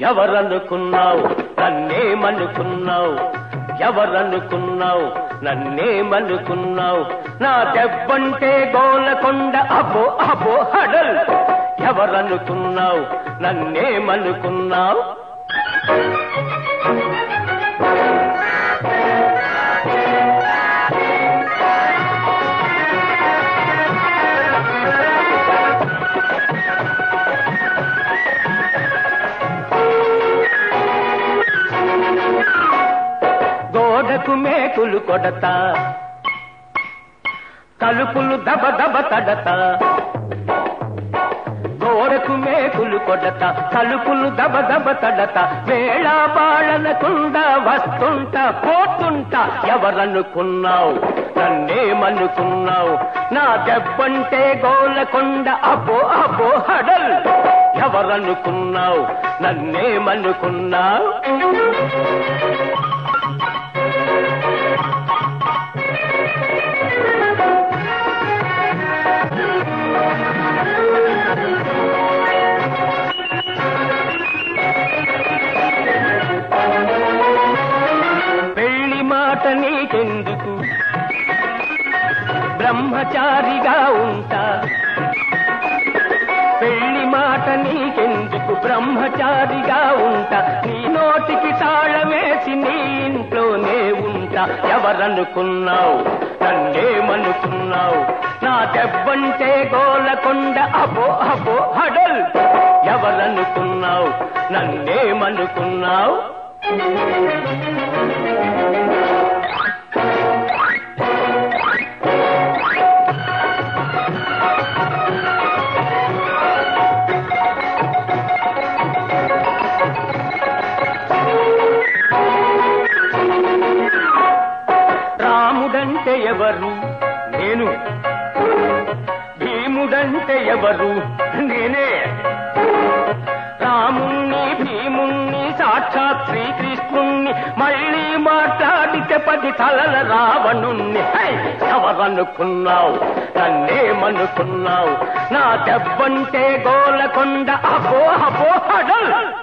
ఎవరనుకున్నావు నన్నేమనుకున్నావు ఎవరనుకున్నావు నన్నేమనుకున్నావు నా దెబ్బంటే గోలకొండ అబో అబో హడల్ ఎవరనుకున్నావు నన్నేమనుకున్నావు గోడకు మేకులు కొడతా తలుపులు దబ దబ తడతా గోడకు మేకులు కొడత తలుపులు దబ దబ తడత వేళ బాళనకుండా వస్తుంటా పోతుంటా ఎవరనుకున్నావు నన్నేమనుకున్నావు నా దెబ్బంటే గోలకొండ అబ్బో అబ్బో హడల్ ఎవరనుకున్నావు నన్నేమనుకున్నావు పెళ్లి మాట నీకెందుకు బ్రహ్మచారిగా ఉంటా పెళ్లి మాట నీకెందుకు బ్రహ్మచారిగా ఉంటా నీ నోటికి తాళమేసి నీ ఇంట్లోనే ఉంటా ఎవరనుకున్నావు నన్నేమనుకున్నావు నా దెబ్బంటే గోలకొండ అబో అబో హడల్ ఎవరనుకున్నావు నన్నేమనుకున్నావు రాముడంటే ఎవరు నేను భీముడంటే ఎవరు నేనే రాముణ్ణి భీముణ్ణి సాక్షాత్ శ్రీకృష్ణుణ్ణి మళ్ళీ మాట్లాడితే పది తలల రావణుణ్ణి హై! ఎవరనుకున్నావు నన్నేమనుకున్నావు నా దెబ్బంటే గోలకొండ అబో అబో హడల్